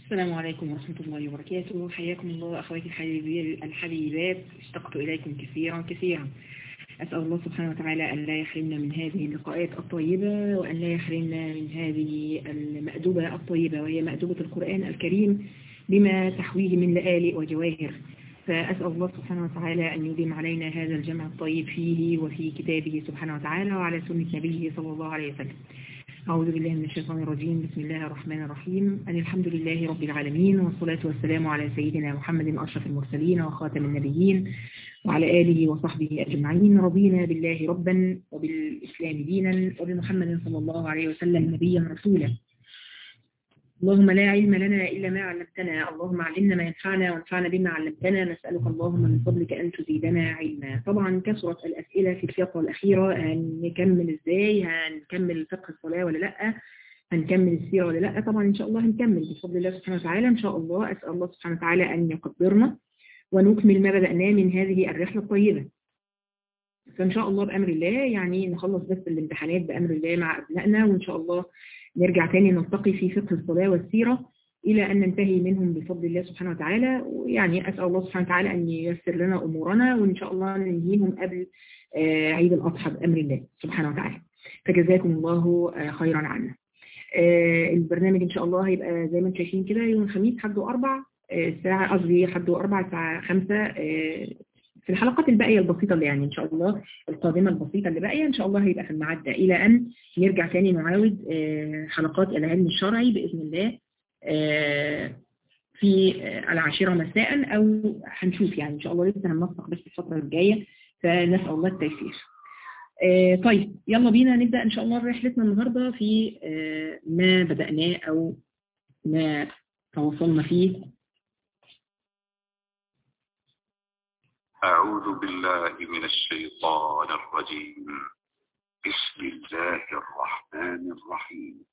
السلام عليكم ورحمة الله وبركاته حياكم الله أخواتي الحبيبات اشتقت إليكم كثيرا كثيرا أسأل الله سبحانه وتعالى أن لا يحرمنا من هذه اللقاءات الطيبة وأن لا يحرمنا من هذه المأدبة الطيبة وهي مأدبة القرآن الكريم بما تحويه من لآلئ وجواهر فأسأل الله سبحانه وتعالى أن يديم علينا هذا الجمع الطيب فيه وفي كتابه سبحانه وتعالى وعلى سنة نبيه صلى الله عليه وسلم أعوذ بالله من الشيطان الرجيم بسم الله الرحمن الرحيم أن الحمد لله رب العالمين والصلاة والسلام على سيدنا محمد أشرف المرسلين وخاتم النبيين وعلى آله وصحبه أجمعين رضينا بالله ربا وبالإسلام دينا وبمحمد صلى الله عليه وسلم نبيا رسولا اللهم لا علم لنا إلا ما علمتنا اللهم علمنا ما ينفعنا وانفعنا بما علمتنا نسألك اللهم من فضلك أن تزيدنا علما طبعا كثرت الأسئلة في الفترة الأخيرة هنكمل إزاي هنكمل فقه الصلاة ولا لأ هنكمل السيرة ولا لأ طبعا إن شاء الله هنكمل بفضل الله سبحانه وتعالى إن شاء الله أسأل الله سبحانه وتعالى أن يقدرنا ونكمل ما بدأناه من هذه الرحلة الطيبة فإن شاء الله بأمر الله يعني نخلص بس الامتحانات بأمر الله مع أبنائنا وإن شاء الله نرجع تاني نلتقي في فقه الصلاة والسيرة إلى أن ننتهي منهم بفضل الله سبحانه وتعالى ويعني أسأل الله سبحانه وتعالى أن ييسر لنا أمورنا وإن شاء الله ننهيهم قبل عيد الأضحى بأمر الله سبحانه وتعالى فجزاكم الله خيرا عنا البرنامج إن شاء الله هيبقى زي ما انتم شايفين كده يوم الخميس حد وأربع الساعة قصدي حد وأربع الساعة خمسة في الحلقات الباقية البسيطة اللي يعني إن شاء الله القادمة البسيطة اللي باقية إن شاء الله هيبقى في الميعاد ده إلى أن نرجع تاني نعاود حلقات العلم الشرعي بإذن الله في العاشرة مساء أو هنشوف يعني إن شاء الله لسه هننسق بس الفترة الجاية فنسأل الله التيسير طيب يلا بينا نبدأ إن شاء الله رحلتنا النهاردة في ما بدأناه أو ما تواصلنا فيه أعوذ بالله من الشيطان الرجيم بسم الله الرحمن الرحيم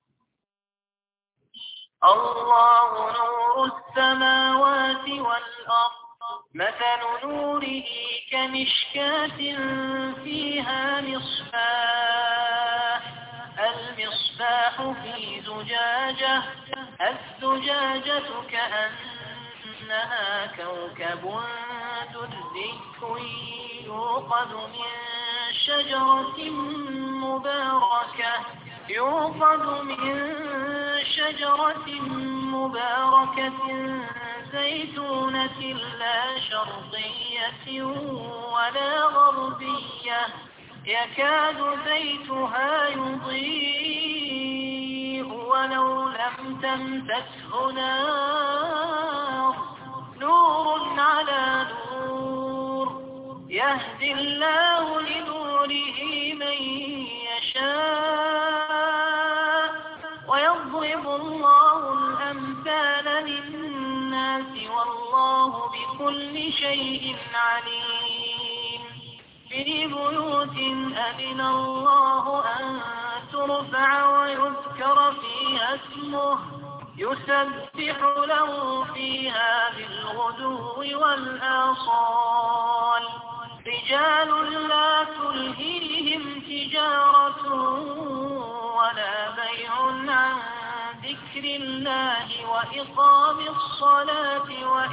الله نور السماوات والأرض مثل نوره كمشكاة فيها مصباح المصباح في زجاجة الزجاجة كأنها كوكب دري يوقد من شجرة مباركة يوقد من شجرة مباركة زيتونة لا شرقية ولا غربية يكاد زيتها يضيء ولو لم تمسسه نار نور على نور يهدي الله لنوره من يشاء ويضرب الله الأمثال للناس والله بكل شيء عليم في بيوت أذن الله أن ترفع ويذكر فيها اسمه يسبح له فيها بالغدو والآصال رجال لا تلهيهم تجارة ولا بيع عن ذكر الله وإقام الصلاة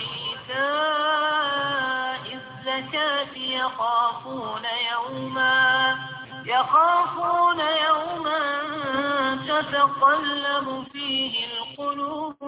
وإيتاء الزكاة يخافون يوما يخافون يوما تتقلب فيه القلوب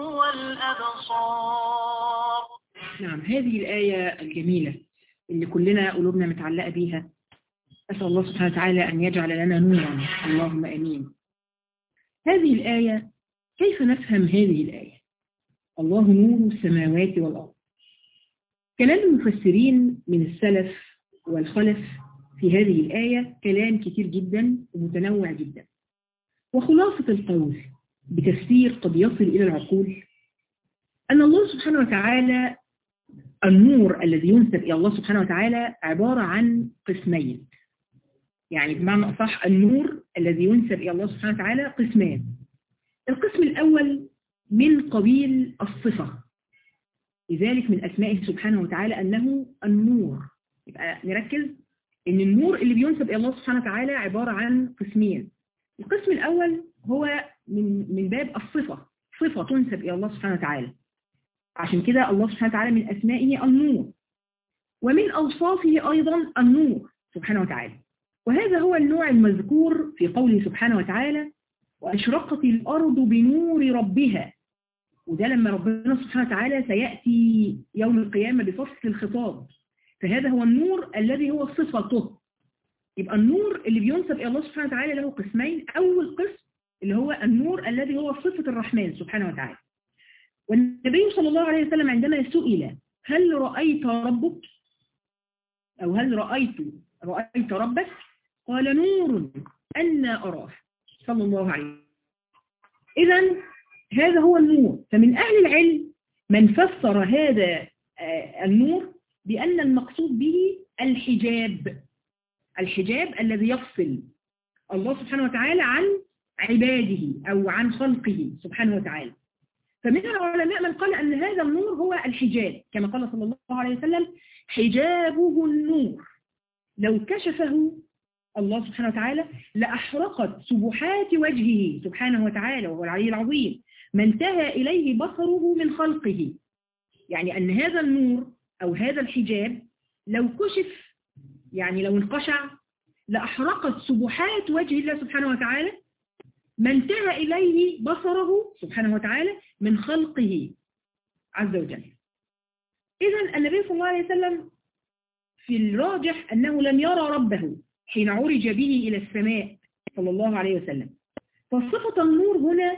والأبصار نعم هذه الآية الجميلة اللي كلنا قلوبنا متعلقة بيها أسأل الله سبحانه وتعالى أن يجعل لنا نورا اللهم أمين هذه الآية كيف نفهم هذه الآية الله نور السماوات والأرض كلام المفسرين من السلف والخلف في هذه الآية كلام كتير جدا ومتنوع جدا وخلاصة القول بتفسير قد يصل إلى العقول أن الله سبحانه وتعالى النور الذي ينسب إلى الله سبحانه وتعالى عبارة عن قسمين يعني بمعنى أصح النور الذي ينسب إلى الله سبحانه وتعالى قسمان القسم الأول من قبيل الصفة لذلك من أسمائه سبحانه وتعالى أنه النور يبقى نركز ان النور اللي بينسب الى الله سبحانه وتعالى عبارة عن قسمين القسم الاول هو من من باب الصفة صفة تنسب إلى الله سبحانه وتعالى عشان كده الله سبحانه وتعالى من أسمائه النور ومن أوصافه أيضا النور سبحانه وتعالى وهذا هو النوع المذكور في قوله سبحانه وتعالى وأشرقت الأرض بنور ربها وده لما ربنا سبحانه وتعالى سيأتي يوم القيامة بفصل الخطاب فهذا هو النور الذي هو صفته يبقى النور اللي بينسب إلى الله سبحانه وتعالى له قسمين أول قسم اللي هو النور الذي هو صفة الرحمن سبحانه وتعالى والنبي صلى الله عليه وسلم عندما سئل هل رأيت ربك أو هل رأيت رأيت ربك قال نور أنا أراه صلى الله عليه وسلم إذا هذا هو النور فمن أهل العلم من فسر هذا النور بأن المقصود به الحجاب الحجاب الذي يفصل الله سبحانه وتعالى عن عباده أو عن خلقه سبحانه وتعالى فمن العلماء من قال أن هذا النور هو الحجاب كما قال صلى الله عليه وسلم حجابه النور لو كشفه الله سبحانه وتعالى لأحرقت سبحات وجهه سبحانه وتعالى وهو العلي العظيم ما انتهى إليه بصره من خلقه يعني أن هذا النور أو هذا الحجاب لو كشف يعني لو انقشع لأحرقت سبحات وجه الله سبحانه وتعالى ما انتهى إليه بصره سبحانه وتعالى من خلقه عز وجل إذا النبي صلى الله عليه وسلم في الراجح أنه لم يرى ربه حين عرج به إلى السماء صلى الله عليه وسلم فصفة النور هنا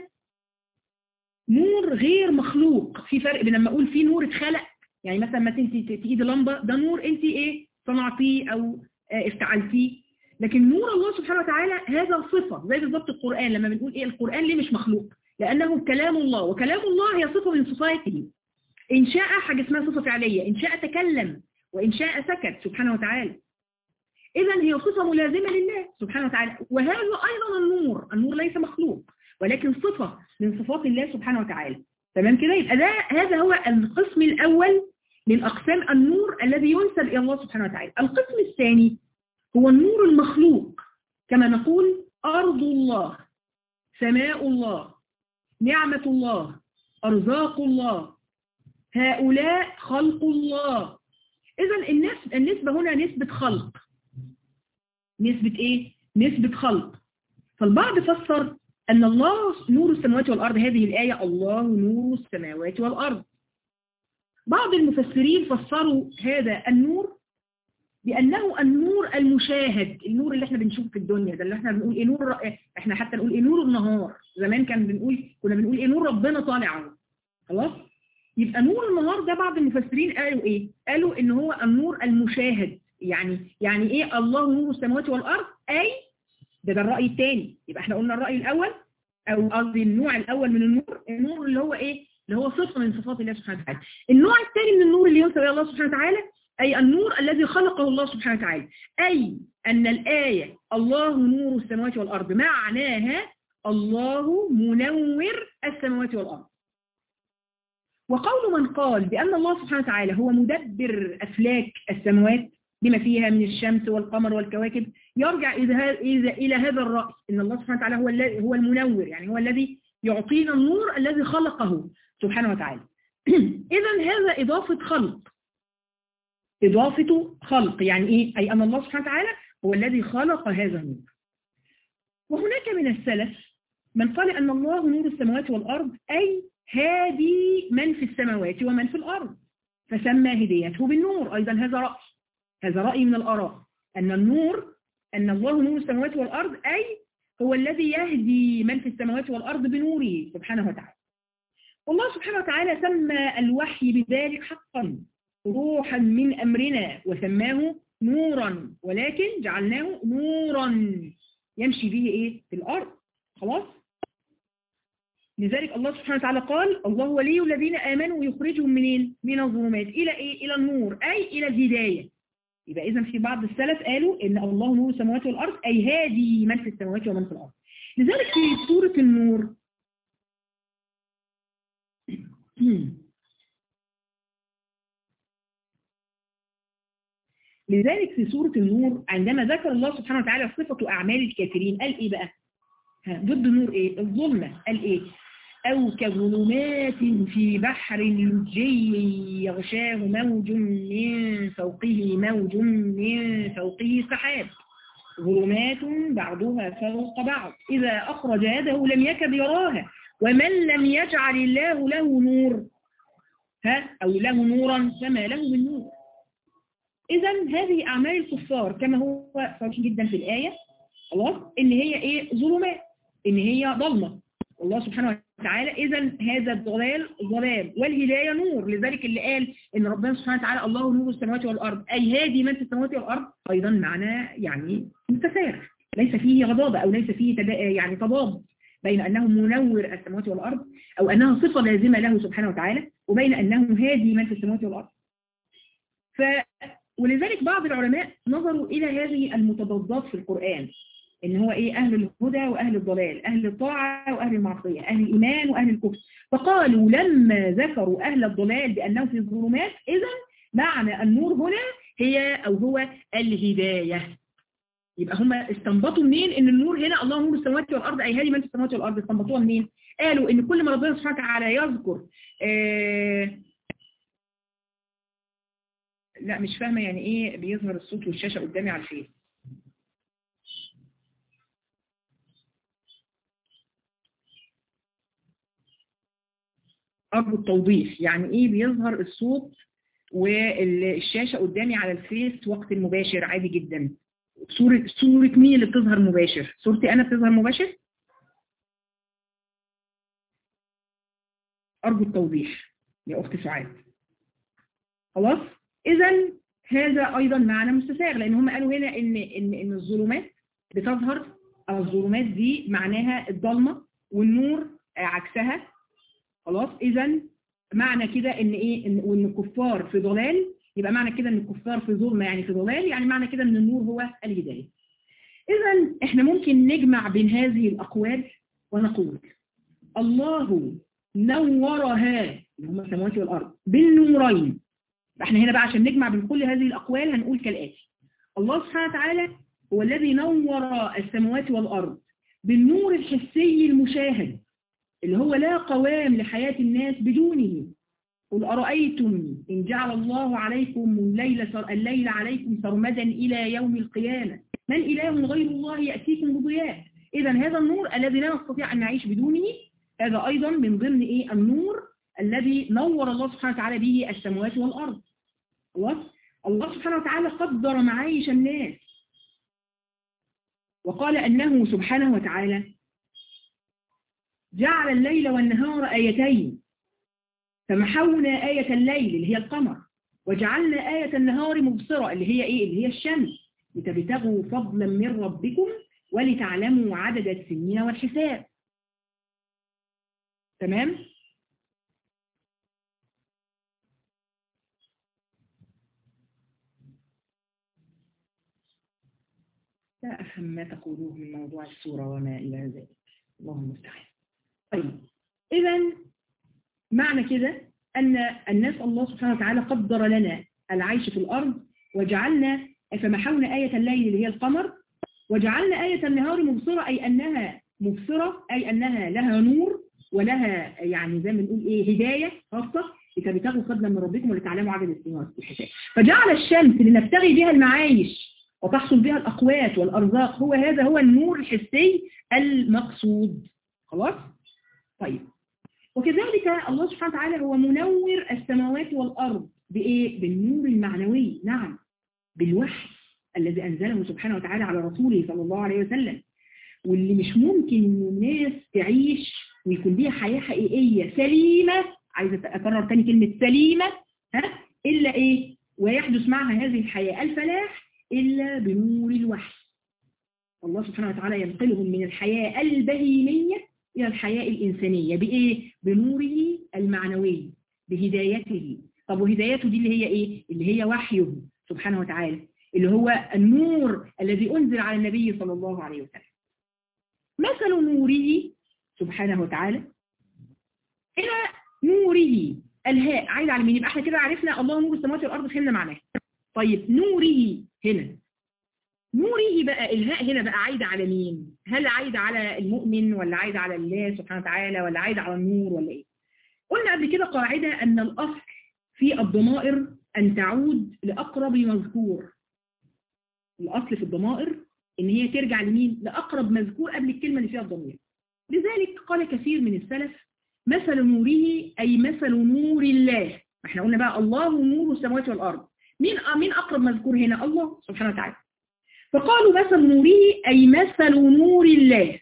نور غير مخلوق في فرق بين لما أقول في نور اتخلق يعني مثلا ما انت تقيد لمبة ده نور انت ايه صنعتيه او اه افتعلتيه لكن نور الله سبحانه وتعالى هذا صفة زي بالضبط القرآن لما بنقول ايه القرآن ليه مش مخلوق لأنه كلام الله وكلام الله هي صفة من صفاته إن شاء حاجة اسمها صفة فعلية إن شاء تكلم وإن شاء سكت سبحانه وتعالى إذا هي صفة ملازمة لله سبحانه وتعالى وهذا أيضا النور النور ليس مخلوق ولكن صفة من صفات الله سبحانه وتعالى تمام كده يبقى ده هذا هو القسم الأول من أقسام النور الذي ينسب إلى الله سبحانه وتعالى القسم الثاني هو النور المخلوق كما نقول أرض الله سماء الله نعمة الله أرزاق الله هؤلاء خلق الله إذا النسبة, النسبة هنا نسبة خلق نسبة إيه؟ نسبة خلق فالبعض فسر أن الله نور السماوات والأرض هذه الآية الله نور السماوات والأرض بعض المفسرين فسروا هذا النور بأنه النور المشاهد النور اللي احنا بنشوفه في الدنيا ده اللي احنا بنقول ايه نور احنا حتى نقول ايه نور النهار زمان كان بنقول كنا بنقول ايه نور ربنا طالع اهو خلاص يبقى نور النهار ده بعض المفسرين قالوا ايه قالوا ان هو النور المشاهد يعني يعني ايه الله نور السماوات والارض اي ده ده الرأي الثاني يبقى احنا قلنا الرأي الاول او قصدي النوع الاول من النور النور اللي هو ايه اللي هو صفة من صفات الله سبحانه وتعالى النوع الثاني من النور اللي ينسب الى الله سبحانه وتعالى أي النور الذي خلقه الله سبحانه وتعالى أي أن الآية الله نور السماوات والأرض معناها الله منور السماوات والأرض وقول من قال بأن الله سبحانه وتعالى هو مدبر أفلاك السماوات بما فيها من الشمس والقمر والكواكب يرجع إلى هذا الرأي إن الله سبحانه وتعالى هو هو المنور يعني هو الذي يعطينا النور الذي خلقه سبحانه وتعالى إذا هذا إضافة خلق إضافة خلق يعني إيه؟ أي أن الله سبحانه وتعالى هو الذي خلق هذا النور وهناك من السلف من قال أن الله نور السماوات والأرض أي هادي من في السماوات ومن في الأرض فسمى هديته بالنور أيضا هذا رأي هذا رأي من الآراء أن النور أن الله نور السماوات والأرض أي هو الذي يهدي من في السماوات والأرض بنوره سبحانه وتعالى والله سبحانه وتعالى سمى الوحي بذلك حقا روحا من أمرنا وسماه نورا ولكن جعلناه نورا يمشي به إيه في الأرض خلاص لذلك الله سبحانه وتعالى قال الله ولي الذين آمنوا يخرجهم منين من الظلمات إلى إيه إلى النور أي إلى الهداية يبقى إذا في بعض السلف قالوا إن الله نور السماوات والأرض أي هادي من في السماوات ومن في الأرض لذلك في سورة النور لذلك في سورة النور عندما ذكر الله سبحانه وتعالى صفة أعمال الكافرين قال إيه بقى ضد النور إيه الظلمة قال إيه أو كظلمات في بحر لجي يغشاه موج من فوقه موج من فوقه سحاب ظلمات بعضها فوق بعض إذا أخرج يده لم يكد يراها ومن لم يجعل الله له نور ها أو له نورا فما له من نور إذا هذه أعمال الكفار كما هو صريح جدا في الآية خلاص إن هي إيه ظلمات إن هي ظلمة الله سبحانه وتعالى إذا هذا الضلال ظلام والهداية نور لذلك اللي قال إن ربنا سبحانه وتعالى الله نور السماوات والأرض أي هادي من في السماوات والأرض أيضا معناه يعني متساهل ليس فيه غضاضة أو ليس فيه تدا... يعني تضاد بين أنه منور السماوات والأرض أو أنها صفة لازمة له سبحانه وتعالى وبين أنه هادي من في السماوات والأرض ف... ولذلك بعض العلماء نظروا إلى هذه المتضادات في القرآن إن هو إيه أهل الهدى وأهل الضلال أهل الطاعة وأهل المعصية أهل الإيمان وأهل الكفر فقالوا لما ذكروا أهل الضلال بأنه في الظلمات إذا معنى النور هنا هي أو هو الهداية يبقى هم استنبطوا منين ان النور هنا الله نور السماوات والارض اي هذه من في السماوات والارض استنبطوها منين قالوا ان كل ما ربنا سبحانه وتعالى يذكر آه لا مش فاهمه يعني ايه بيظهر الصوت والشاشه قدامي على الفيس أرجو التوضيح يعني إيه بيظهر الصوت والشاشة قدامي على الفيس وقت المباشر عادي جدا صورة, صورة مين اللي بتظهر مباشر صورتي أنا بتظهر مباشر أرجو التوضيح يا أخت سعاد خلاص إذا هذا أيضا معنى مستساغ لأن هم قالوا هنا إن, إن, إن الظلمات بتظهر أو الظلمات دي معناها الضلمة والنور عكسها خلاص اذا معنى كده ان ايه ان وان الكفار في ضلال يبقى معنى كده ان الكفار في ظلمه يعني في ضلال يعني معنى كده ان النور هو الهدايه اذا احنا ممكن نجمع بين هذه الاقوال ونقول الله نورها اللي هم السماوات والارض بالنورين احنا هنا بقى عشان نجمع بين كل هذه الاقوال هنقول كالاتي الله سبحانه وتعالى هو الذي نور السماوات والارض بالنور الحسي المشاهد اللي هو لا قوام لحياة الناس بدونه قل أرأيتم إن جعل الله عليكم الليل, الليل عليكم سرمدا إلى يوم القيامة من إله غير الله يأتيكم بضياء إذا هذا النور الذي لا نستطيع أن نعيش بدونه هذا أيضا من ضمن إيه النور الذي نور الله سبحانه وتعالى به السماوات والأرض الله سبحانه وتعالى قدر معايش الناس وقال أنه سبحانه وتعالى جعل الليل والنهار آيتين فمحونا آية الليل اللي هي القمر وجعلنا آية النهار مبصرة اللي هي إيه؟ اللي هي الشمس لتبتغوا فضلا من ربكم ولتعلموا عدد السنين والحساب تمام؟ لا أفهم ما تقولوه من موضوع السورة وما إلى ذلك الله المستعان طيب إذا معنى كده أن الناس الله سبحانه وتعالى قدر لنا العيش في الأرض وجعلنا فمحونا آية الليل اللي هي القمر وجعلنا آية النهار مبصرة أي أنها مبصرة أي أنها لها نور ولها يعني زي ما نقول إيه هداية خاصة لتبتغوا فضلا من ربكم ولتعلموا عدد السنين والحساب فجعل الشمس لنبتغي بها المعايش وتحصل بها الأقوات والأرزاق هو هذا هو النور الحسي المقصود خلاص طيب وكذلك الله سبحانه وتعالى هو منور السماوات والأرض بإيه؟ بالنور المعنوي نعم بالوحي الذي أنزله سبحانه وتعالى على رسوله صلى الله عليه وسلم واللي مش ممكن ان الناس تعيش ويكون ليها حياة حقيقية سليمة عايزة أكرر تاني كلمة سليمة ها إلا إيه ويحدث معها هذه الحياة الفلاح إلا بنور الوحي الله سبحانه وتعالى ينقلهم من الحياة البهيمية إلى الحياة الإنسانية بإيه؟ بنوره المعنوي بهدايته طب وهدايته دي اللي هي إيه؟ اللي هي وحيه سبحانه وتعالى اللي هو النور الذي أنزل على النبي صلى الله عليه وسلم مثل نوره سبحانه وتعالى إلى نوره الهاء عايز على مين يبقى احنا كده عرفنا الله نور السماوات والأرض فهمنا معناه طيب نوره هنا نوره بقى الهاء هنا بقى عايدة على مين هل عايدة على المؤمن ولا عايدة على الله سبحانه وتعالى ولا عايدة على النور ولا ايه قلنا قبل كده قاعدة ان الاصل في الضمائر ان تعود لاقرب مذكور الاصل في الضمائر ان هي ترجع لمين لاقرب مذكور قبل الكلمة اللي فيها الضمير لذلك قال كثير من السلف مثل نوره اي مثل نور الله احنا قلنا بقى الله نور السماوات والارض مين مين اقرب مذكور هنا الله سبحانه وتعالى فقالوا مثل نوره أي مثل نور الله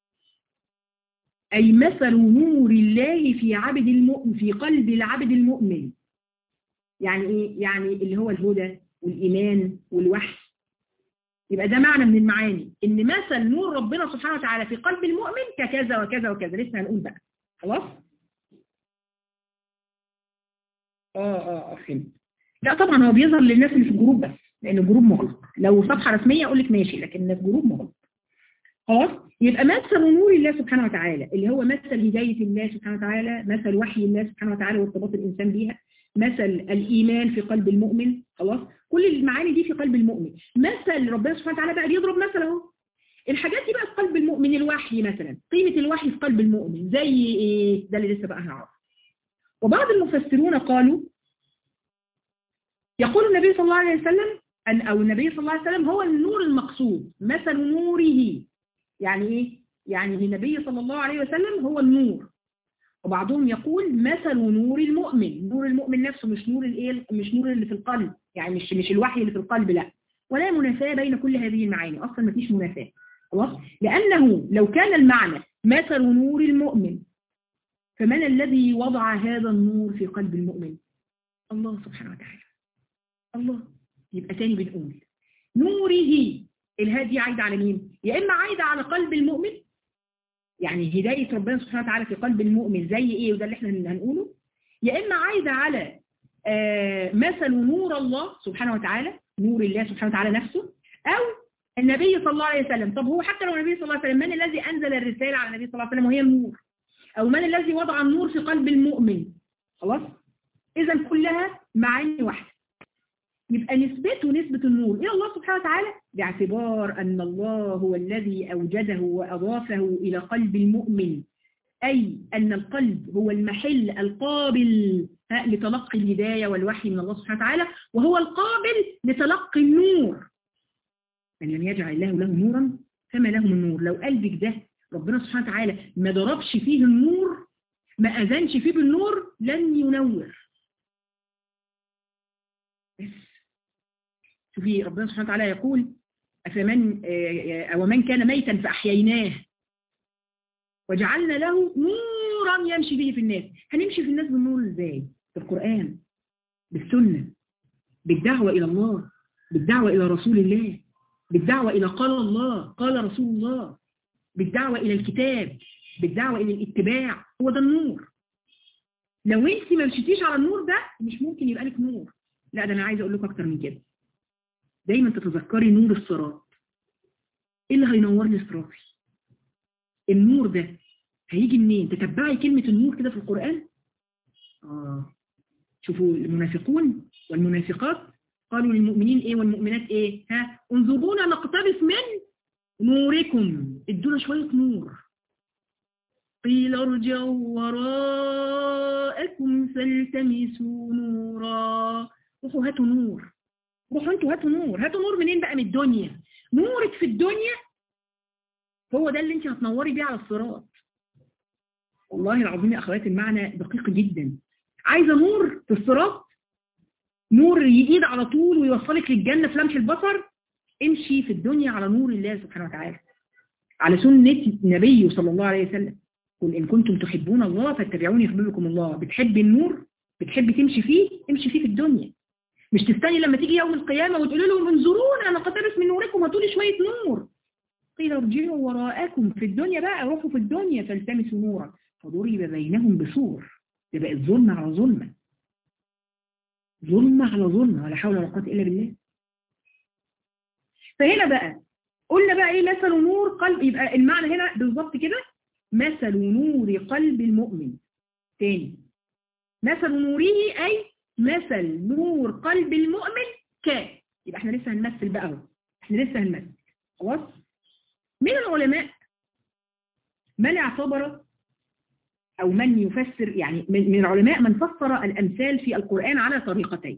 أي مثل نور الله في عبد المؤمن في قلب العبد المؤمن يعني إيه؟ يعني اللي هو الهدى والإيمان والوحي يبقى ده معنى من المعاني إن مثل نور ربنا سبحانه وتعالى في قلب المؤمن ككذا وكذا وكذا لسه هنقول بقى خلاص اه اه اه فهمت لا طبعا هو بيظهر للناس اللي في الجروب بس لان الجروب مغلق لو صفحة رسمية اقول لك ماشي لكن في جروب مغلق خلاص يبقى مثل نور الله سبحانه وتعالى اللي هو مثل هداية الله سبحانه وتعالى مثل وحي الله سبحانه وتعالى وارتباط الإنسان بيها مثل الإيمان في قلب المؤمن خلاص كل المعاني دي في قلب المؤمن مثل ربنا سبحانه وتعالى بقى بيضرب مثل اهو الحاجات دي بقى في قلب المؤمن الوحي مثلا قيمة الوحي في قلب المؤمن زي ايه ده اللي لسه بقى هنعرف وبعض المفسرون قالوا يقول النبي صلى الله عليه وسلم أن أو النبي صلى الله عليه وسلم هو النور المقصود مثل نوره يعني إيه؟ يعني النبي صلى الله عليه وسلم هو النور وبعضهم يقول مثل نور المؤمن نور المؤمن نفسه مش نور الايه مش نور اللي في القلب يعني مش مش الوحي اللي في القلب لا ولا منافاة بين كل هذه المعاني أصلا ما فيش منافاة خلاص لأنه لو كان المعنى مثل نور المؤمن فمن الذي وضع هذا النور في قلب المؤمن الله سبحانه وتعالى الله يبقى تاني بنقول نوره الهاء دي عايدة على مين يا إما عايدة على قلب المؤمن يعني هداية ربنا سبحانه وتعالى في قلب المؤمن زي إيه وده اللي احنا هنقوله يا إما عايدة على آه مثل نور الله سبحانه وتعالى نور الله سبحانه وتعالى نفسه أو النبي صلى الله عليه وسلم طب هو حتى لو النبي صلى الله عليه وسلم من الذي أنزل الرسالة على النبي صلى الله عليه وسلم وهي النور أو من الذي وضع النور في قلب المؤمن خلاص إذا كلها معاني واحدة يبقى نسبته نسبة النور إلى الله سبحانه وتعالى باعتبار أن الله هو الذي أوجده وأضافه إلى قلب المؤمن أي أن القلب هو المحل القابل لتلقي الهداية والوحي من الله سبحانه وتعالى وهو القابل لتلقي النور من لم يجعل الله له نورا فما له من نور لو قلبك ده ربنا سبحانه وتعالى ما ضربش فيه النور ما أذنش فيه بالنور لن ينور بس شوفي ربنا سبحانه وتعالى يقول أفمن أو من كان ميتا فأحييناه وجعلنا له نورا يمشي به في الناس هنمشي في الناس بالنور ازاي بالقرآن بالسنة بالدعوة إلى الله بالدعوة إلى رسول الله بالدعوة إلى قال الله قال رسول الله بالدعوة إلى الكتاب بالدعوة إلى الاتباع هو ده النور لو انت ما مشيتيش على النور ده مش ممكن يبقى لك نور لا ده انا عايزه اقول لك اكتر من كده دايما تتذكري نور الصراط ايه اللي هينور لي صراطي النور ده هيجي منين تتبعي كلمة النور كده في القرآن آه. شوفوا المنافقون والمنافقات قالوا للمؤمنين ايه والمؤمنات ايه ها انظرونا نقتبس من نوركم ادونا شوية نور قيل ارجعوا وراءكم فالتمسوا نورا روحوا هاتوا نور روحوا انتوا هاتوا نور هاتوا نور منين بقى من الدنيا نورك في الدنيا هو ده اللي انت هتنوري بيه على الصراط والله العظيم يا اخواتي المعنى دقيق جدا عايزه نور في الصراط نور يقيد على طول ويوصلك للجنه في لمح البصر امشي في الدنيا على نور الله سبحانه وتعالى على سنه نبيه صلى الله عليه وسلم قل ان كنتم تحبون الله فاتبعوني يحببكم الله بتحبي النور بتحبي تمشي فيه امشي فيه في الدنيا مش تستني لما تيجي يوم القيامه وتقولي لهم انظرونا انا قتبس من نوركم هاتوا لي شويه نور قيل ارجعوا وراءكم في الدنيا بقى روحوا في الدنيا فالتمسوا نورا فضرب بينهم بسور ده بقت ظلمة على ظلمة ظلمة على ظلمة ولا حول ولا قوة إلا بالله فهنا بقى قلنا بقى ايه مثل نور قلب يبقى المعنى هنا بالظبط كده مثل نور قلب المؤمن تاني مثل نوره أي مثل نور قلب المؤمن ك يبقى احنا لسه هنمثل بقى اهو احنا لسه هنمثل خلاص من العلماء من اعتبر او من يفسر يعني من من العلماء من فسر الامثال في القرآن على طريقتين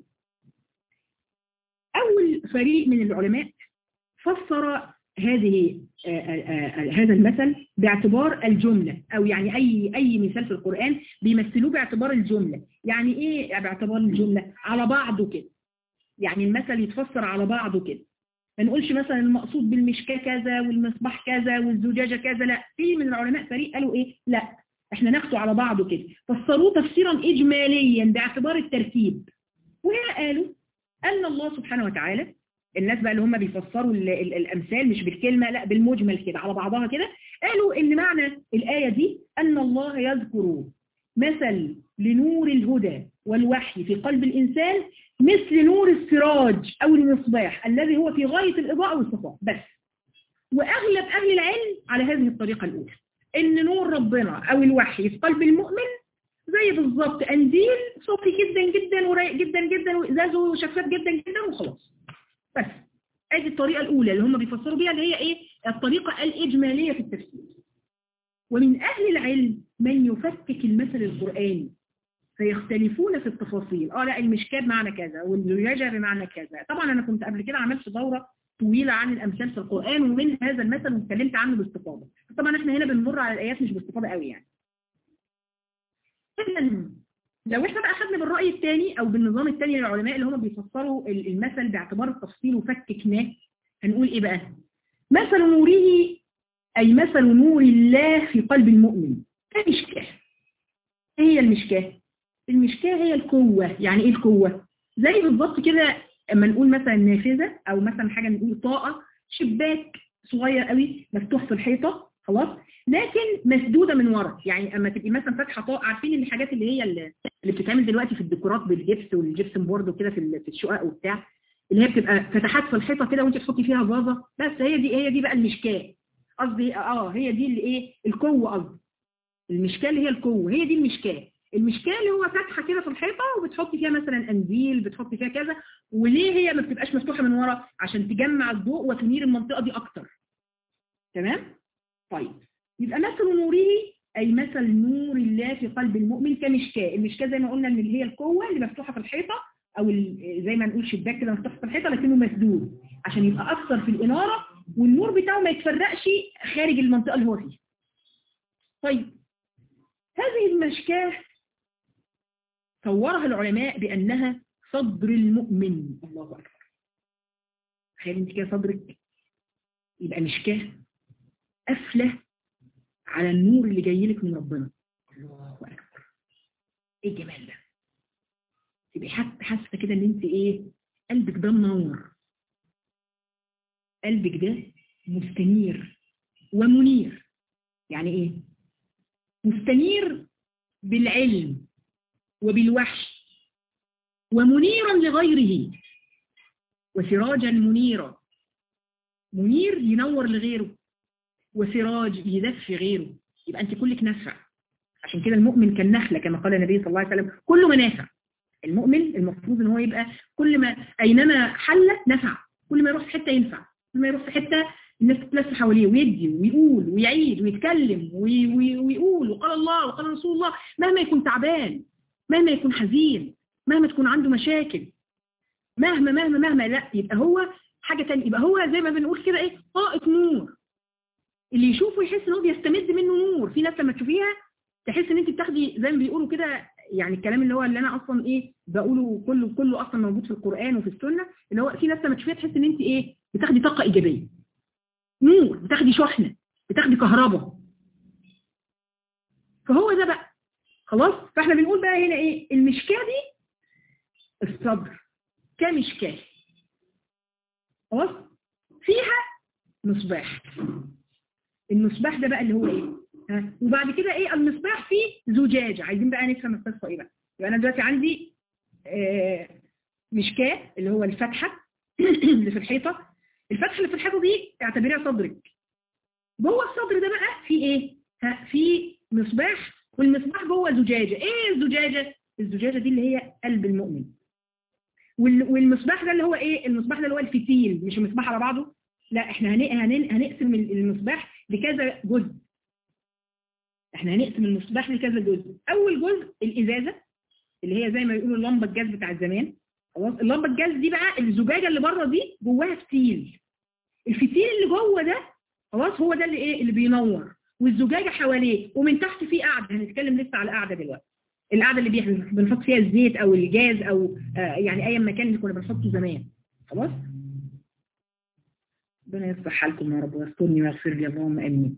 اول فريق من العلماء فسر هذه آه، آه، آه، هذا المثل باعتبار الجملة أو يعني أي أي مثال في القرآن بيمثلوه باعتبار الجملة يعني إيه باعتبار الجملة على بعضه كده يعني المثل يتفسر على بعضه كده ما نقولش مثلا المقصود بالمشكاة كذا والمصباح كذا والزجاجة كذا لا في من العلماء فريق قالوا إيه لا احنا ناخده على بعضه كده فسروه تفسيرا إجماليا باعتبار الترتيب وهنا قالوا أن الله سبحانه وتعالى الناس بقى اللي هم بيفسروا ال- ال- الأمثال مش بالكلمة لا بالمجمل كده على بعضها كده قالوا إن معنى الآية دي أن الله يذكر مثل لنور الهدى والوحي في قلب الإنسان مثل نور السراج أو المصباح الذي هو في غاية الإضاءة والصفاء بس وأغلب أهل العلم على هذه الطريقة الأولى إن نور ربنا أو الوحي في قلب المؤمن زي بالظبط قنديل صوفي جدا جدا ورايق جدا جدا وإزازه شفاف جدا جدا وخلاص بس ادي الطريقة الأولى اللي هم بيفسروا بيها اللي هي إيه الطريقة الإجمالية في التفسير ومن أهل العلم من يفكك المثل القرآني فيختلفون في التفاصيل اه لا المشكاه بمعنى كذا والزجاجه بمعنى كذا طبعا انا كنت قبل كده عملت دوره طويله عن الامثال في القران ومن هذا المثل واتكلمت عنه باستفاضه طبعا احنا هنا بنمر على الايات مش باستفاضه قوي يعني إذن لو احنا بقى خدنا بالراي الثاني او بالنظام الثاني للعلماء اللي هم بيفسروا ال- المثل باعتبار التفصيل وفككناه هنقول ايه بقى مثل نوره اي مثل نور الله في قلب المؤمن كمشكاه ايه هي المشكاه المشكاه هي القوه يعني ايه القوه زي بالظبط كده اما نقول مثلا نافذه او مثلا حاجه نقول طاقه شباك صغير قوي مفتوح في الحيطه خلاص لكن مسدوده من ورا يعني اما تبقي مثلا فاتحه طاقه عارفين الحاجات اللي هي اللي اللي بتتعمل دلوقتي في الديكورات بالجبس والجبسن بورد وكده في ال- في الشقق وبتاع اللي هي بتبقى فتحات في الحيطه كده وانت تحطي فيها فازه بس هي دي هي دي بقى المشكاه قصدي اه هي دي اللي ايه القوه قصدي المشكاه اللي هي القوه هي دي المشكاه المشكاه اللي هو فتحه كده في الحيطه وبتحطي فيها مثلا قنديل بتحطي فيها كذا وليه هي ما بتبقاش مفتوحه من ورا عشان تجمع الضوء وتنير المنطقه دي اكتر تمام طيب يبقى مثل نوره أي مثل نور الله في قلب المؤمن كمشكاة المشكاة زي ما قلنا إن اللي هي القوة اللي مفتوحة في الحيطة أو ال- زي ما نقول شباك كده مفتوح في الحيطة لكنه مسدود عشان يبقى أكثر في الإنارة والنور بتاعه ما يتفرقش خارج المنطقة اللي هو فيها طيب هذه المشكاة صورها العلماء بأنها صدر المؤمن الله أكبر تخيل انت كده صدرك يبقى مشكاه قافله على النور اللي جاي لك من ربنا الله اكبر ايه الجمال ده تبقي حاسه حاسه كده ان انت ايه قلبك ده منور قلبك ده مستنير ومنير يعني ايه مستنير بالعلم وبالوحي ومنيرا لغيره وسراجا منيرا منير ينور لغيره وسراج يدفي غيره يبقى انت كلك نافع عشان كده المؤمن كالنخلة كما قال النبي صلى الله عليه وسلم كله منافع المؤمن المفروض ان هو يبقى كل ما اينما حل نفع كل ما يروح في حته ينفع كل ما يروح في حته الناس تتلف حواليه ويدي ويقول ويعيد ويتكلم وي وي ويقول وقال الله وقال رسول الله مهما يكون تعبان مهما يكون حزين مهما تكون عنده مشاكل مهما مهما مهما لا يبقى هو حاجة تانية يبقى هو زي ما بنقول كده ايه طاقة نور اللي يشوفه يحس ان هو بيستمد منه نور في ناس لما تشوفيها تحس ان انت بتاخدي زي ما بيقولوا كده يعني الكلام اللي هو اللي انا اصلا ايه بقوله كله كله اصلا موجود في القرآن وفي السنة اللي هو في ناس لما تشوفيها تحس ان انت ايه بتاخدي طاقة ايجابية نور بتاخدي شحنة بتاخدي كهرباء فهو ده بقى خلاص فاحنا بنقول بقى هنا ايه المشكاة دي الصبر كمشكاة خلاص فيها مصباح المصباح ده بقى اللي هو ايه ها؟ وبعد كده ايه المصباح فيه زجاجة عايزين بقى نفهم القصة ايه بقى يبقى انا دلوقتي عندي آه مشكاة اللي هو الفتحة اللي في الحيطة الفتحة اللي في الحيطة دي اعتبريها صدرك جوه الصدر ده بقى في ايه ها في مصباح والمصباح جوه زجاجة ايه الزجاجة الزجاجة دي اللي هي قلب المؤمن وال- والمصباح ده اللي هو ايه المصباح ده اللي هو الفتيل مش المصباح على بعضه لا احنا هن- هن- هنقسم المصباح لكذا جزء احنا هنقسم المصباح لكذا جزء اول جزء الازازه اللي هي زي ما بيقولوا اللمبه الجاز بتاع زمان خلاص اللمبه الجاز دي بقى الزجاجه اللي بره دي جواها فتيل الفتيل اللي جوه ده خلاص هو ده اللي ايه اللي بينور والزجاجه حواليه ومن تحت في قاعده هنتكلم لسه على القاعده دلوقتي القاعده اللي بيح- بنحط فيها الزيت او الجاز او آه يعني اي مكان اللي كنا بنحطه زمان خلاص ربنا يصلح حالكم يا رب ويسترني ويغفر لي اللهم امين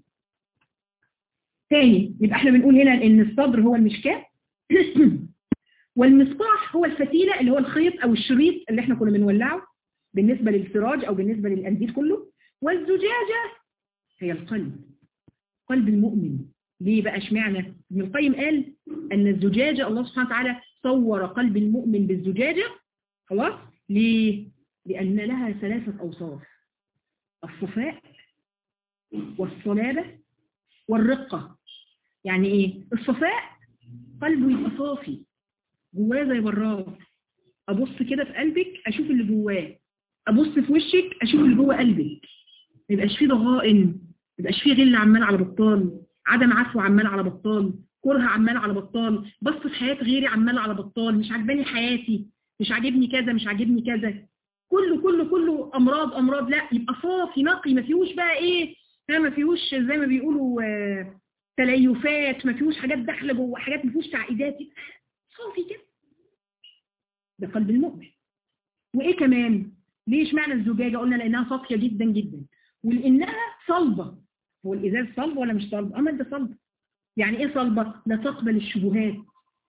تاني يبقى احنا بنقول هنا ان الصدر هو المشكاه والمصباح هو الفتيله اللي هو الخيط او الشريط اللي احنا كنا بنولعه بالنسبه للسراج او بالنسبه للقنديل كله والزجاجه هي القلب قلب المؤمن ليه بقى اشمعنى ابن القيم قال ان الزجاجه الله سبحانه وتعالى صور قلب المؤمن بالزجاجه خلاص ليه لان لها ثلاثه اوصاف الصفاء والصلابه والرقه يعني ايه الصفاء قلبه يبقى صافي جواه زي براد ابص كده في قلبك اشوف اللي جواه ابص في وشك اشوف اللي جوه قلبك ما يبقاش فيه ضغائن ما يبقاش فيه غل عمال على بطال عدم عفو عمال على بطال كره عمال على بطال بص في حياة غيري عمال على بطال مش عجباني حياتي مش عاجبني كذا مش عاجبني كذا كله كله كله امراض امراض لا يبقى صافي نقي ما فيهوش بقى ايه ها ما فيهوش زي ما بيقولوا آه، تليفات ما فيهوش حاجات داخله جوه حاجات ما فيهوش تعقيدات صافي كده ده قلب المؤمن وايه كمان ليش معنى الزجاجه قلنا لانها صافيه جدا جدا ولانها صلبه هو الازاز صلب ولا مش صلب اما ده صلب يعني ايه صلبه لا تقبل الشبهات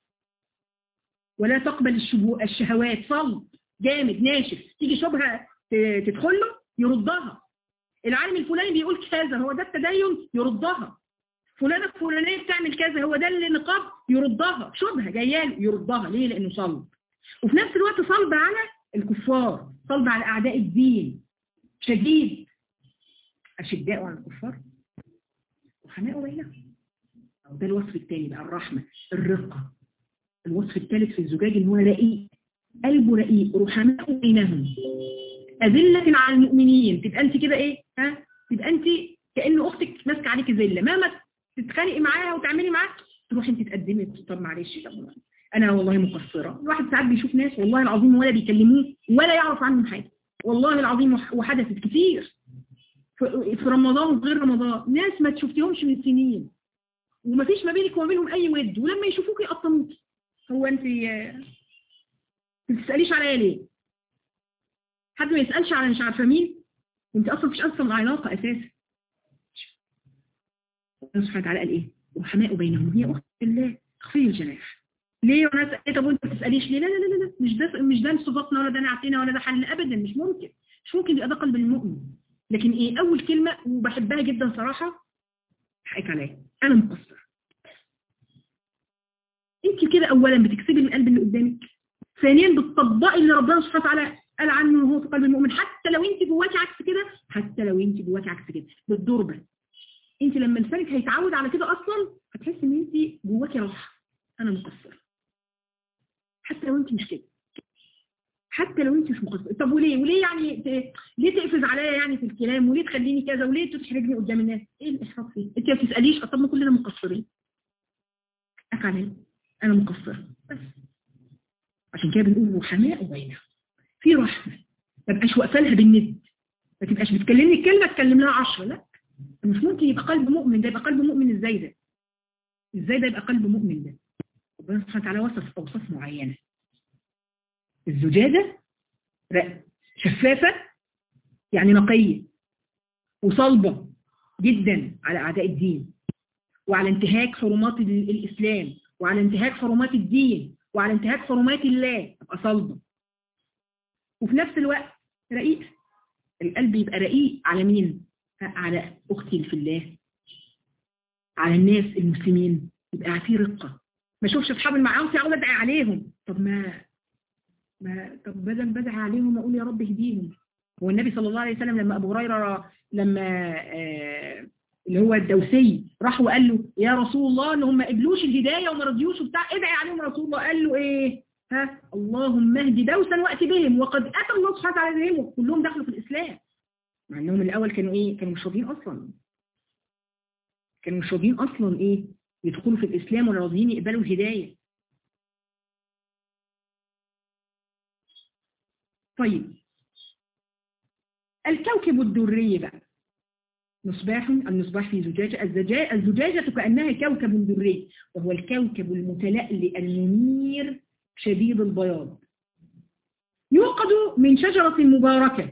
ولا تقبل الشبو... الشهوات صلب جامد ناشف تيجي شبهه ت- تدخل له يردها العالم الفلاني بيقول كذا هو ده التدين يردها فلانة الفلانية بتعمل كذا هو ده اللي نقاب يردها شبهة جايه له يردها ليه لانه صلب وفي نفس الوقت صلب على الكفار صلب على اعداء الدين شديد اشداء على الكفار وحماء بينهم أو ده الوصف الثاني بقى الرحمة الرقة الوصف الثالث في الزجاج ان هو رقيق قلبه رقيق رحماء بينهم أذلة على المؤمنين تبقى انت كده ايه ها تبقى انت كأن اختك ماسكه عليك ذله مهما تتخانقي معاها وتعملي معاها تروحي انت تقدمي طب معلش طب انا والله مقصره الواحد ساعات بيشوف ناس والله العظيم ولا بيكلموه ولا يعرف عنهم حاجه والله العظيم وح- وحدثت كتير في في رمضان وغير رمضان ناس ما تشوفتيهمش من سنين ومفيش ما بينك وما بينهم اي ود ولما يشوفوك يقطموك هو انت آه، ما تساليش عليا ليه حد ما يسالش على مش عارفه مين انت اصلا مفيش اصلا علاقه اساسا الله سبحانه وتعالى قال ايه وحماء بينهم هي اخت الله اخفي الجناح ليه وناس ايه طب وانت ما تساليش ليه لا لا لا لا مش ده مش ده صفاتنا ولا ده نعتنا ولا ده حل ابدا مش ممكن مش ممكن يبقى ده قلب المؤمن لكن ايه اول كلمه وبحبها جدا صراحه حقك عليا انا مقصر انت كده اولا بتكسبي القلب اللي قدامك ثانيا بتطبقي اللي ربنا سبحانه وتعالى قال عنه وهو في قلب المؤمن حتى لو انت جواكي عكس كده حتى لو انت جواكي عكس كده بالضربه انت لما لسانك هيتعود على كده اصلا هتحسي ان انت جواكي راحه انا مقصر حتى لو انت مش كده حتى لو انت مش مقصر طب وليه وليه يعني ت... ليه تقفز عليا يعني في الكلام وليه تخليني كذا وليه تحرجني قدام الناس ايه الاحراج فيه انت ما بتساليش طب ما كلنا مقصرين حقك عليا انا مقصر بس عشان كده بنقول وحماء بينهم في رحمه ما تبقاش واقفه لها بالند ما تبقاش بتكلمني الكلمه تكلم لها 10 لا مش ممكن يبقى قلب مؤمن ده يبقى قلب مؤمن ازاي ده ازاي ده يبقى قلب مؤمن ده ربنا سبحانه وتعالى وصف اوصاف معينه الزجاجه ر- شفافه يعني نقيه وصلبه جدا على اعداء الدين وعلى انتهاك حرمات ال- الاسلام وعلى انتهاك حرمات الدين وعلى انتهاك حرمات الله تبقى صلبه وفي نفس الوقت رقيق القلب يبقى رقيق على مين على اختي اللي في الله على الناس المسلمين يبقى في رقه ما اشوفش اصحاب المعاصي اقعد ادعي عليهم طب ما ما طب بدل بدعي عليهم اقول يا رب اهديهم هو النبي صلى الله عليه وسلم لما ابو هريره لما آه اللي هو الدوسي راح وقال له يا رسول الله ان هم ما قبلوش الهدايه وما رضيوش وبتاع ادعي عليهم يا رسول الله قال له ايه ها اللهم اهد دوسا وأتي بهم وقد أتى الله سبحانه وتعالى بهم وكلهم دخلوا في الإسلام مع أنهم الأول كانوا إيه كانوا مش راضيين أصلا كانوا مش راضيين أصلا إيه يدخلوا في الإسلام ولا راضيين يقبلوا الهداية طيب الكوكب الدري بقى مصباح المصباح في زجاجة الزجاجة, الزجاجة كأنها كوكب دري وهو الكوكب المتلألئ المنير شديد البياض يوقد من شجرة مباركة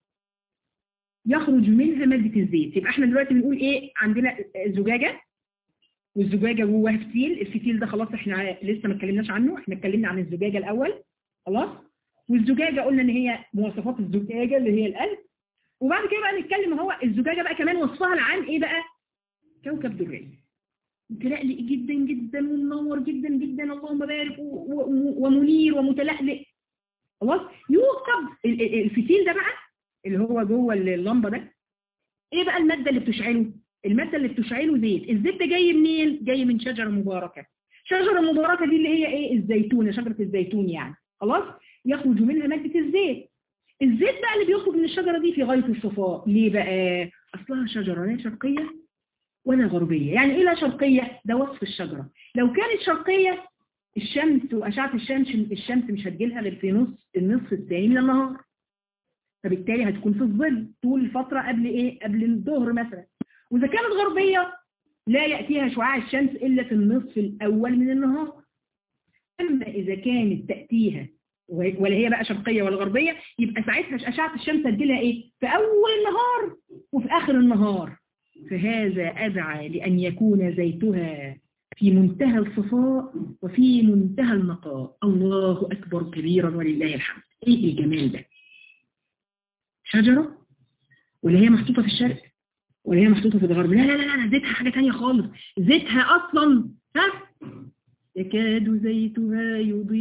يخرج منها مادة الزيت يبقى احنا دلوقتي بنقول ايه عندنا زجاجة والزجاجة جواها فتيل الفتيل ده خلاص احنا لسه ما اتكلمناش عنه احنا اتكلمنا عن الزجاجة الأول خلاص والزجاجة قلنا ان هي مواصفات الزجاجة اللي هي القلب وبعد كده بقى نتكلم هو الزجاجة بقى كمان وصفها العام ايه بقى كوكب دري متلألئ جدا جدا ومنور جدا جدا اللهم بارك ومنير ومتلألئ خلاص يوقد الفتيل ده بقى اللي هو جوه اللمبه ده ايه بقى الماده اللي بتشعله الماده اللي بتشعله زيت الزيت ده جاي منين جاي من شجره مباركه شجره مباركه دي اللي هي ايه الزيتونه شجره الزيتون يعني خلاص يخرج منها ماده الزيت الزيت بقى اللي بيخرج من الشجره دي في غايه الصفاء ليه بقى اصلها شجره لا شرقيه ولا غربيه يعني ايه لا شرقيه ده وصف الشجره لو كانت شرقيه الشمس واشعه الشمس الشمس مش هتجيلها غير في نص النصف الثاني من النهار فبالتالي هتكون في الظل طول الفترة قبل ايه قبل الظهر مثلا واذا كانت غربية لا يأتيها شعاع الشمس الا في النصف الاول من النهار اما اذا كانت تأتيها ولا هي بقى شرقية ولا غربية يبقى ساعتها أشعة الشمس هتجيلها ايه في اول النهار وفي اخر النهار فهذا ادعى لان يكون زيتها في منتهى الصفاء وفي منتهى النقاء الله اكبر كبيرا ولله الحمد ايه الجمال ده شجرة ولا هي محطوطة في الشرق ولا هي محطوطة في الغرب لا لا لا لا زيتها حاجة تانية خالص زيتها أصلا ها يكاد زيتها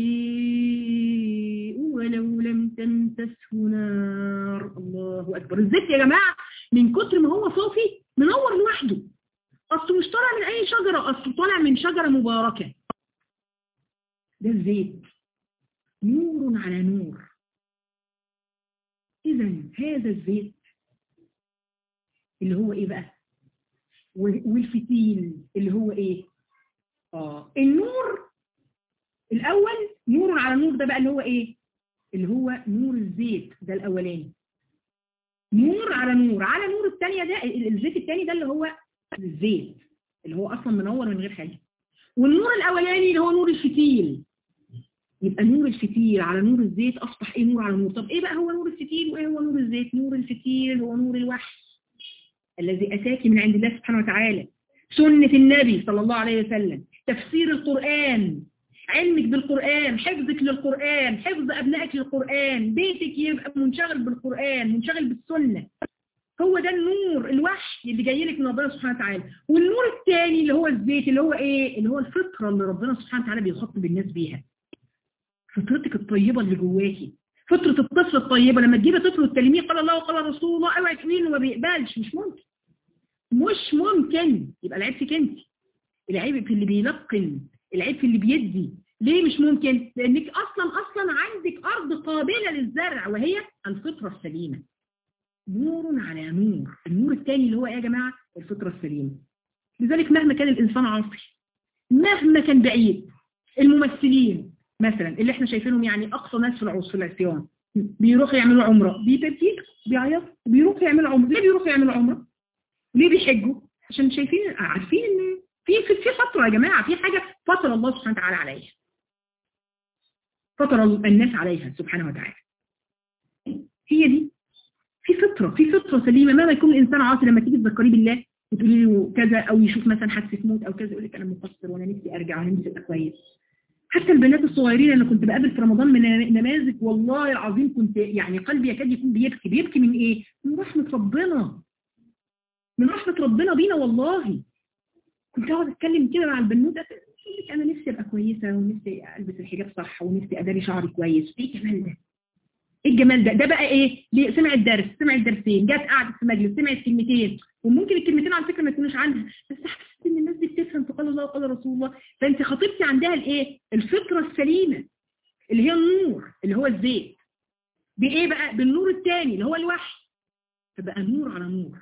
يضيء ولو لم تمسسه نار الله أكبر الزيت يا جماعة من كتر ما هو صافي منور لوحده أصله مش طالع من أي شجرة أصله طالع من شجرة مباركة ده الزيت نور على نور إذا هذا الزيت اللي هو إيه بقى والفتيل اللي هو إيه آه النور الأول نور على نور ده بقى اللي هو إيه اللي هو نور الزيت ده الأولاني نور على نور على نور الثانية ده الزيت الثاني ده اللي هو الزيت اللي هو أصلا منور من غير حاجة والنور الأولاني اللي هو نور الفتيل يبقى نور الفتيل على نور الزيت أصبح إيه نور على نور طب إيه بقى هو نور الفتيل وإيه هو نور الزيت نور الفتيل هو نور الوحي الذي أتاك من عند الله سبحانه وتعالى سنة النبي صلى الله عليه وسلم تفسير القرآن علمك بالقرآن حفظك للقرآن حفظ أبنائك للقرآن بيتك يبقى منشغل بالقرآن منشغل بالسنة هو ده النور الوحي اللي جاي لك من ربنا سبحانه وتعالى والنور الثاني اللي هو الزيت اللي هو ايه اللي هو الفطرة اللي ربنا سبحانه وتعالى بيخاطب الناس بيها فطرتك الطيبة اللي جواكي فطرة الطفل الطيبة لما تجيبي طفل وتكلميه قال الله وقال رسول الله اوعي تقولي انه ما بيقبلش مش ممكن مش ممكن يبقى العيب فيك انت العيب في اللي بيلقن العيب في اللي بيدي ليه مش ممكن لانك اصلا اصلا عندك ارض قابلة للزرع وهي الفطرة السليمة نور على نور النور الثاني اللي هو ايه يا جماعة الفطرة السليمة لذلك مهما كان الانسان عاصي مهما كان بعيد الممثلين مثلا اللي احنا شايفينهم يعني اقصى ناس في العصر في العصيان بيروحوا يعملوا عمره بيبكي بيعيط بيروحوا يعملوا عمره ليه بيروحوا يعملوا عمره ليه بيحجوا عشان شايفين عارفين ان في في في فتره يا جماعه في حاجه فطر الله سبحانه وتعالى عليها فطر الناس عليها سبحانه وتعالى هي دي في فطره في فطره سليمه مهما يكون الانسان عاصي لما تيجي تذكريه بالله وتقولي له كذا او يشوف مثلا حادثه موت او كذا يقول لك انا مقصر وانا نفسي ارجع وانا نفسي ابقى كويس حتى البنات الصغيرين انا كنت بقابل في رمضان من نماذج والله العظيم كنت يعني قلبي يكاد يكون بيبكي بيبكي من ايه من رحمة ربنا من رحمة ربنا بينا والله كنت اقعد اتكلم كده مع البنوتة تقول لك انا نفسي ابقى كويسة ونفسي البس الحجاب صح ونفسي اداري شعري كويس ايه الجمال ده ايه الجمال ده ده بقى ايه سمع الدرس سمع الدرسين جت قعدت في مجلس سمعت كلمتين وممكن الكلمتين على فكره ما يكونوش عنها بس حسيت ان الناس دي بتفهم فقال الله وقال رسول الله فانت خطيبتي عندها الايه الفطره السليمه اللي هي النور اللي هو الزيت بايه بقى بالنور الثاني اللي هو الوحي فبقى نور على نور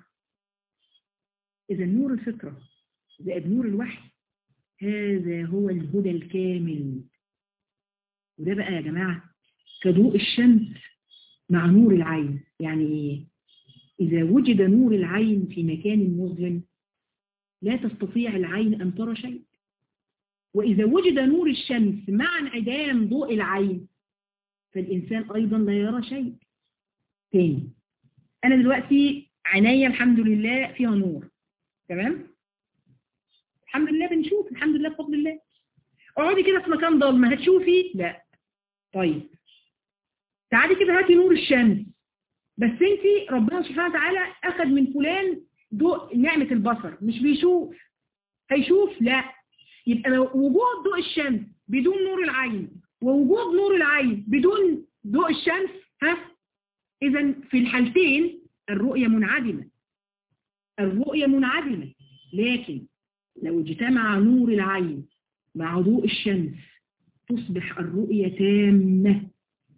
اذا نور الفطره زائد نور الوحي هذا هو الهدى الكامل وده بقى يا جماعه كضوء الشمس مع نور العين يعني ايه اذا وجد نور العين في مكان مظلم لا تستطيع العين ان ترى شيء وإذا وجد نور الشمس مع انعدام ضوء العين فالإنسان أيضا لا يرى شيء تاني أنا دلوقتي عينيا الحمد لله فيها نور تمام الحمد لله بنشوف الحمد لله بفضل الله اقعدي كده في مكان ضلمه هتشوفي لا طيب تعالي كده هاتي نور الشمس بس انت ربنا سبحانه وتعالى اخذ من فلان ضوء نعمة البصر مش بيشوف هيشوف لا يبقى لو وجود ضوء الشمس بدون نور العين ووجود نور العين بدون ضوء الشمس ها اذا في الحالتين الرؤية منعدمة الرؤية منعدمة لكن لو اجتمع نور العين مع ضوء الشمس تصبح الرؤية تامة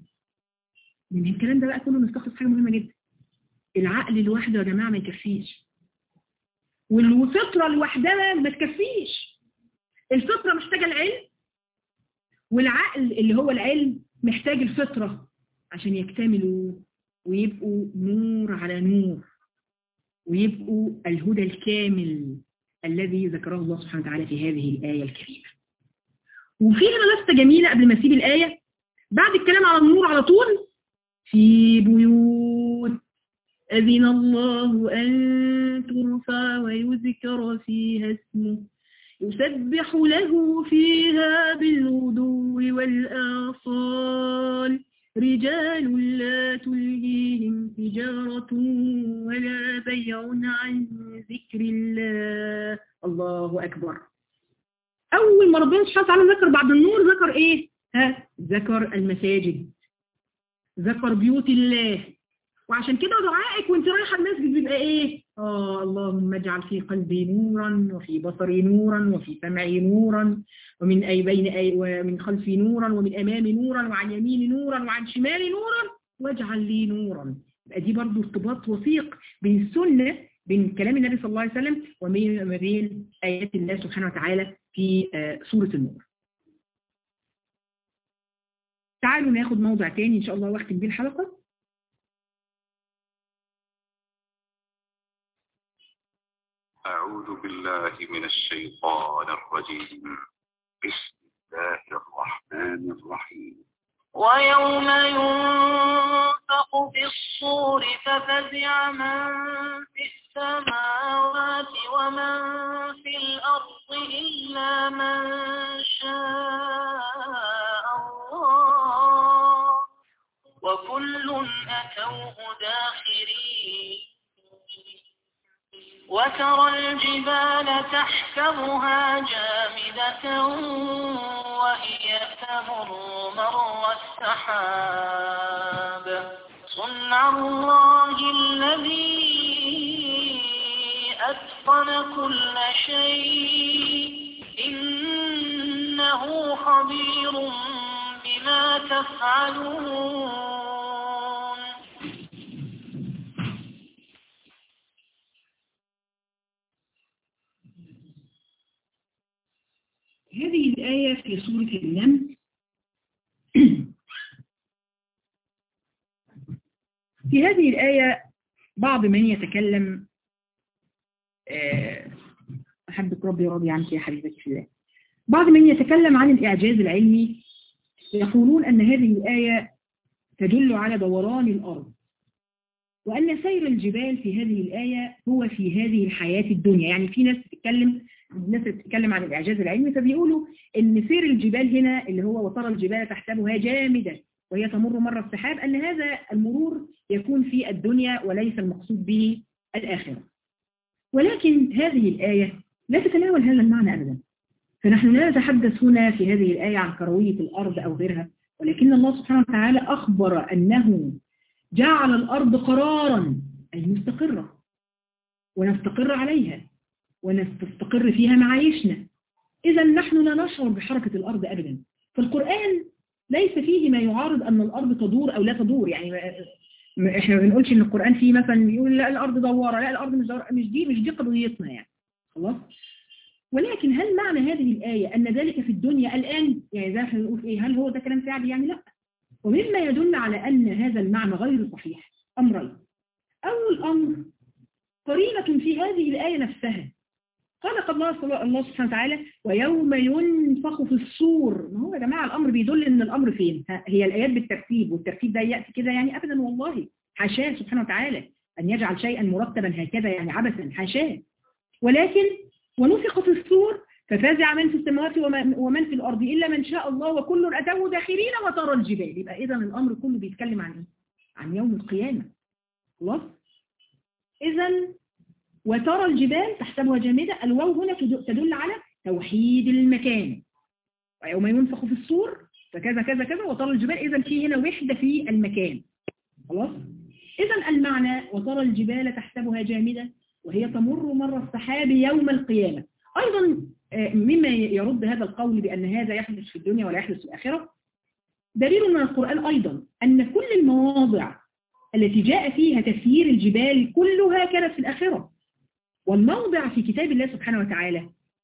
من الكلام ده بقى كله نستخلص حاجة مهمة جدا العقل لوحده يا جماعة ما يكفيش والفطرة لوحدها ما تكفيش الفطرة محتاجة العلم والعقل اللي هو العلم محتاج الفطرة عشان يكتملوا ويبقوا نور على نور ويبقوا الهدى الكامل الذي ذكره الله سبحانه وتعالى في هذه الآية الكريمة وفي هنا لفتة جميلة قبل ما اسيب الآية بعد الكلام على النور على طول في بيوت أذن الله أن ترفع ويذكر فيها اسمه يسبح له فيها بالغدو والآصال رجال لا تلهيهم تجارة ولا بيع عن ذكر الله الله أكبر أول ما ربنا سبحانه وتعالى ذكر بعد النور ذكر إيه؟ ها ذكر المساجد ذكر بيوت الله وعشان كده دعائك وانت رايحه المسجد بيبقى ايه اه اللهم اجعل في قلبي نورا وفي بصري نورا وفي سمعي نورا ومن اي بين اي ومن خلفي نورا ومن امامي نورا وعن يميني نورا وعن شمالي نورا واجعل لي نورا يبقى دي برضه ارتباط وثيق بين السنه بين كلام النبي صلى الله عليه وسلم وما بين ايات الله سبحانه وتعالى في سوره النور تعالوا ناخد موضع تاني ان شاء الله واختم بيه الحلقه أعوذ بالله من الشيطان الرجيم بسم الله الرحمن الرحيم ويوم ينفق في الصور ففزع من في السماوات ومن في الأرض إلا من شاء الله وكل أتوه داخرين وترى الجبال تحسبها جامدة وهي تمر مر السحاب صنع الله الذي أتقن كل شيء إنه خبير بما تفعلون هذه الآية في سورة النمل في هذه الآية بعض من يتكلم أحبك ربي راضي عنك يا حبيبتي في الله بعض من يتكلم عن الإعجاز العلمي يقولون أن هذه الآية تدل على دوران الأرض وأن سير الجبال في هذه الآية هو في هذه الحياة الدنيا يعني في ناس بتتكلم الناس بتتكلم عن الإعجاز العلمي فبيقولوا إن سير الجبال هنا اللي هو وترى الجبال تحسبها جامدة وهي تمر مر السحاب أن هذا المرور يكون في الدنيا وليس المقصود به الآخرة ولكن هذه الآية لا تتناول هذا المعنى أبدا فنحن لا نتحدث هنا في هذه الآية عن كروية الأرض أو غيرها ولكن الله سبحانه وتعالى أخبر أنه جعل الأرض قرارا أي مستقرة ونستقر عليها ونستقر فيها معايشنا إذا نحن لا نشعر بحركة الأرض أبدا فالقرآن ليس فيه ما يعارض أن الأرض تدور أو لا تدور يعني ما- احنا ما بنقولش ان القرآن فيه مثلا بيقول لا الأرض دوارة لا الأرض مش دوارة مش دي مش دي قضيتنا يعني خلاص ولكن هل معنى هذه الآية أن ذلك في الدنيا الآن يعني زي ما احنا بنقول إيه هل هو ده كلام فعلي يعني لا ومما يدل على أن هذا المعنى غير صحيح أمرين أول أمر قرينة في هذه الآية نفسها قال قد الله الله سبحانه وتعالى ويوم ينفخ في الصور ما هو يا جماعة الأمر بيدل أن الأمر فين ها- هي الآيات بالترتيب والترتيب ده يأتي كده يعني أبدا والله حاشاه سبحانه وتعالى أن يجعل شيئا مرتبا هكذا يعني عبثا حاشاه ولكن ونفخ في الصور ففزع من في السماوات وما- ومن في الأرض إلا من شاء الله وكل أتوه داخلين وترى الجبال يبقى إذا الأمر كله بيتكلم عن إيه؟ عن يوم القيامة خلاص إذا وترى الجبال تحسبها جامدة الواو هنا تد- تدل على توحيد المكان ويوم ينفخ في الصور فكذا كذا كذا وترى الجبال إذا في هنا وحدة في المكان خلاص إذا المعنى وترى الجبال تحسبها جامدة وهي تمر مر السحاب يوم القيامة أيضا آه، مما يرد هذا القول بأن هذا يحدث في الدنيا ولا يحدث في الآخرة دليل من القرآن أيضا أن كل المواضع التي جاء فيها تسيير الجبال كلها كانت في الآخرة والموضع في كتاب الله سبحانه وتعالى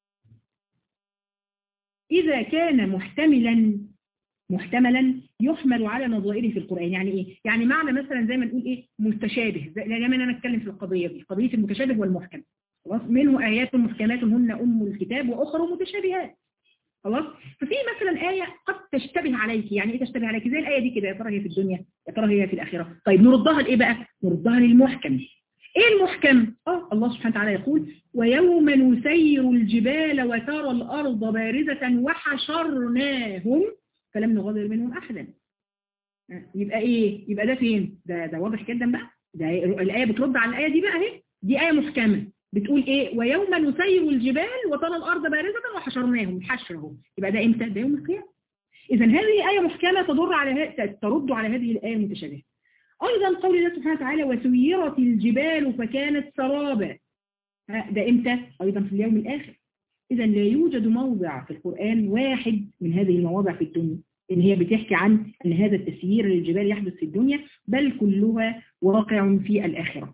إذا كان محتملا محتملا يحمل على نظائره في القرآن يعني إيه؟ يعني معنى مثلا زي ما نقول إيه متشابه زي زي ما أنا أتكلم في القضية دي قضية المتشابه والمحكم خلاص منه آيات محكمات هن أم الكتاب وأخرى متشابهات خلاص ففي مثلا آية قد تشتبه عليك يعني إيه تشتبه عليك زي الآية دي كده يا ترى هي في الدنيا يا ترى هي في الآخرة طيب نردها لإيه بقى نردها للمحكم ايه المحكم اه الله سبحانه وتعالى يقول ويوم نسير الجبال وترى الارض بارزة وحشرناهم فلم نغادر منهم احدا آه، يبقى ايه يبقى ده فين ده ده واضح جدا بقى ده الايه بترد على الايه دي بقى اهي دي ايه محكمه بتقول ايه ويوم نسير الجبال وترى الارض بارزة وحشرناهم حشرهم يبقى ده امتى ده يوم القيامه اذا هذه ايه محكمه تدر على ه- ترد على هذه الايه المتشابهه أيضا قول الله سبحانه وتعالى وسيرت الجبال فكانت سرابا ها، ده إمتى؟ أيضا في اليوم الآخر إذا لا يوجد موضع في القرآن واحد من هذه المواضع في الدنيا إن هي بتحكي عن أن هذا التسيير للجبال يحدث في الدنيا بل كلها واقع في الآخرة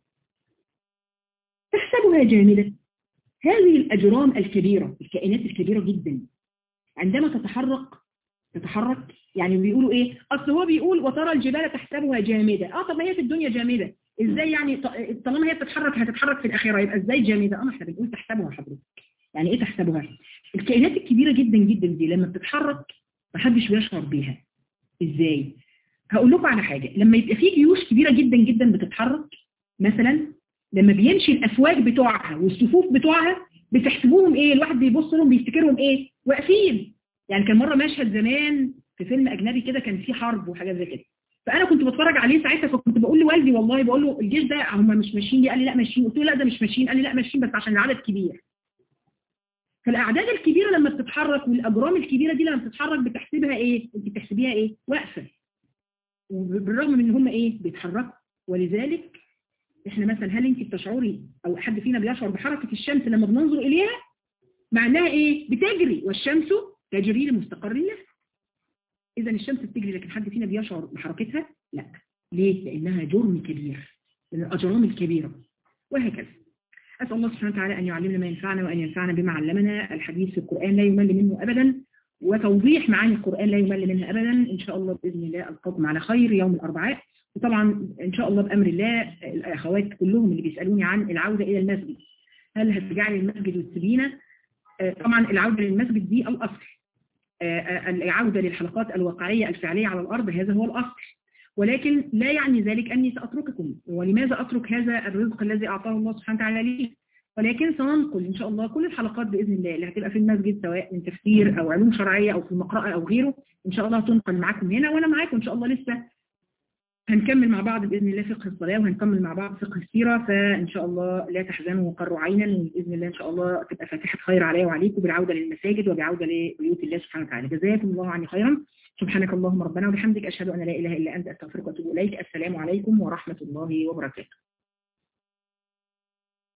تحسبها جامدة هذه الأجرام الكبيرة الكائنات الكبيرة جدا عندما تتحرك تتحرك يعني بيقولوا ايه اصل هو بيقول وترى الجبال تحسبها جامده اه طب ما هي في الدنيا جامده ازاي يعني ط- طالما هي بتتحرك هتتحرك في الاخره يبقى ازاي جامده اه ما احنا بنقول تحسبها حضرتك يعني ايه تحسبها الكائنات الكبيره جدا جدا دي لما بتتحرك محدش بيشعر بيها ازاي هقول لكم على حاجه لما يبقى في جيوش كبيره جدا جدا بتتحرك مثلا لما بيمشي الافواج بتوعها والصفوف بتوعها بتحسبوهم ايه الواحد بيبص لهم بيفتكرهم ايه واقفين يعني كان مرة مشهد زمان في فيلم أجنبي كده كان فيه حرب وحاجات زي كده فأنا كنت بتفرج عليه ساعتها فكنت بقول لوالدي والله بقول له الجيش ده هم مش ماشيين ليه قال لي لا ماشيين قلت له لا ده مش ماشيين قال لي لا ماشيين بس عشان العدد كبير فالأعداد الكبيرة لما بتتحرك والأجرام الكبيرة دي لما بتتحرك بتحسبها إيه؟ أنت بتحسبيها إيه؟ واقفة وبالرغم من إن هم إيه؟ بيتحركوا ولذلك إحنا مثلا هل أنت بتشعري أو حد فينا بيشعر بحركة الشمس لما بننظر إليها؟ معناها إيه؟ بتجري والشمس تجري لمستقر لها إذا الشمس بتجري لكن حد فينا بيشعر بحركتها لا ليه؟ لأنها جرم كبير من الأجرام الكبيرة وهكذا أسأل الله سبحانه وتعالى أن يعلمنا ما ينفعنا وأن ينفعنا بما علمنا الحديث في القرآن لا يمل منه أبدا وتوضيح معاني القرآن لا يمل منها أبدا إن شاء الله بإذن الله ألقاكم على خير يوم الأربعاء وطبعا إن شاء الله بأمر الله الأخوات كلهم اللي بيسألوني عن العودة إلى المسجد هل هترجعي للمسجد والسبينة طبعا العودة للمسجد دي الأصل العودة للحلقات الواقعية الفعلية على الأرض هذا هو الأصل ولكن لا يعني ذلك أني سأترككم ولماذا أترك هذا الرزق الذي أعطاه الله سبحانه وتعالى لي ولكن سننقل إن شاء الله كل الحلقات بإذن الله اللي هتبقى في المسجد سواء من تفسير أو علوم شرعية أو في المقرأة أو غيره إن شاء الله تنقل معاكم هنا وأنا معاكم إن شاء الله لسه هنكمل مع بعض بإذن الله فقه الصلاة وهنكمل مع بعض فقه السيرة فإن شاء الله لا تحزنوا وقروا عينا وبإذن الله إن شاء الله تبقى فاتحة خير علي وعليكم بالعودة للمساجد وبعودة لبيوت الله سبحانه وتعالى جزاكم الله عني خيرا سبحانك اللهم ربنا وبحمدك أشهد أن لا إله إلا أنت أستغفرك وأتوب إليك السلام عليكم ورحمة الله وبركاته